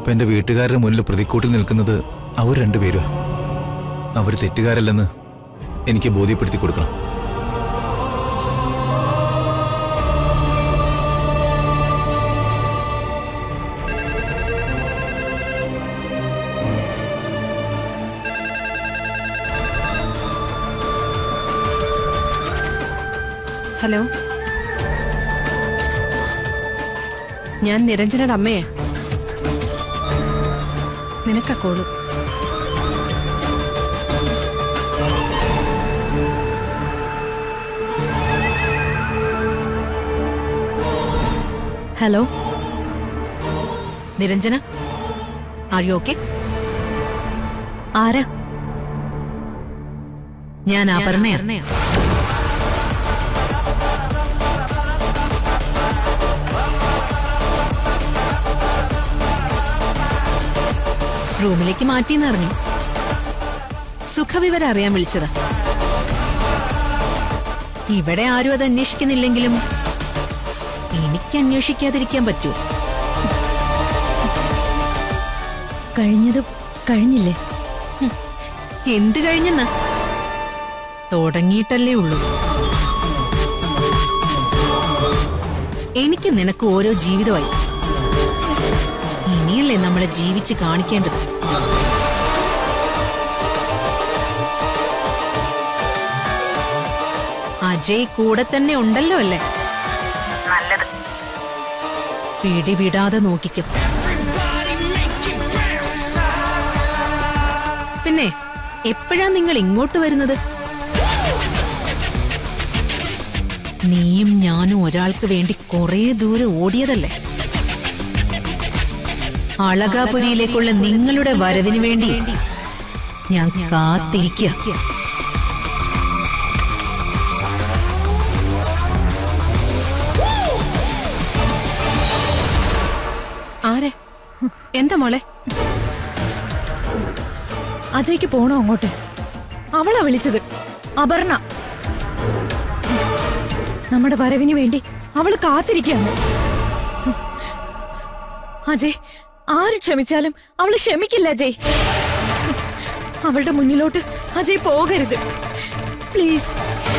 ഇപ്പൊ എന്റെ വീട്ടുകാരുടെ മുന്നിൽ പ്രതിക്കൂട്ടിൽ നിൽക്കുന്നത് അവർ രണ്ടുപേരുവാ അവർ തെറ്റുകാരല്ലെന്ന് എനിക്ക് ബോധ്യപ്പെടുത്തി കൊടുക്കണം ഹലോ ഞാൻ നിരഞ്ജനയുടെ അമ്മയെ നിനക്കാ call hello Niranjana are you okay ആരാ ഞാൻ അപർണയാ റൂമിലേക്ക് മാറ്റിയെന്ന് അറിഞ്ഞു സുഖവിവരം അറിയാൻ വിളിച്ചതാ ഇവിടെ ആരും അത് അന്വേഷിക്കുന്നില്ലെങ്കിലും എനിക്ക് അന്വേഷിക്കാതിരിക്കാൻ പറ്റൂ കഴിഞ്ഞത് കഴിഞ്ഞില്ലേ എന്ത് കഴിഞ്ഞെന്ന തുടങ്ങിയിട്ടല്ലേ ഉള്ളൂ എനിക്ക് നിനക്ക് ഓരോ ജീവിതമായി ഇനിയല്ലേ നമ്മളെ ജീവിച്ച് കാണിക്കേണ്ടത് അജയ് കൂടെ തന്നെ ഉണ്ടല്ലോ അല്ലേ നല്ലത് പിടിവിടാതെ നോക്കിക്കും പിന്നെ എപ്പോഴാ നിങ്ങൾ ഇങ്ങോട്ട് വരുന്നത് നീയും ഞാനും ഒരാൾക്ക് വേണ്ടി കുറേ ദൂരം ഓടിയതല്ലേ അളകാപുരിയിലേക്കുള്ള നിങ്ങളുടെ വരവിന് വേണ്ടി ഞാൻ കാത്തിരിക്കുക ആരെ എന്താ മോളെ അജയ്ക്ക് പോണോ അങ്ങോട്ട് അവളാ വിളിച്ചത് അപർണ നമ്മുടെ വരവിന് വേണ്ടി അവള് കാത്തിരിക്കാന്ന് അജയ് ആര് ക്ഷമിച്ചാലും അവള് ക്ഷമിക്കില്ല അജയ് അവളുടെ മുന്നിലോട്ട് അജയ് പോകരുത് പ്ലീസ്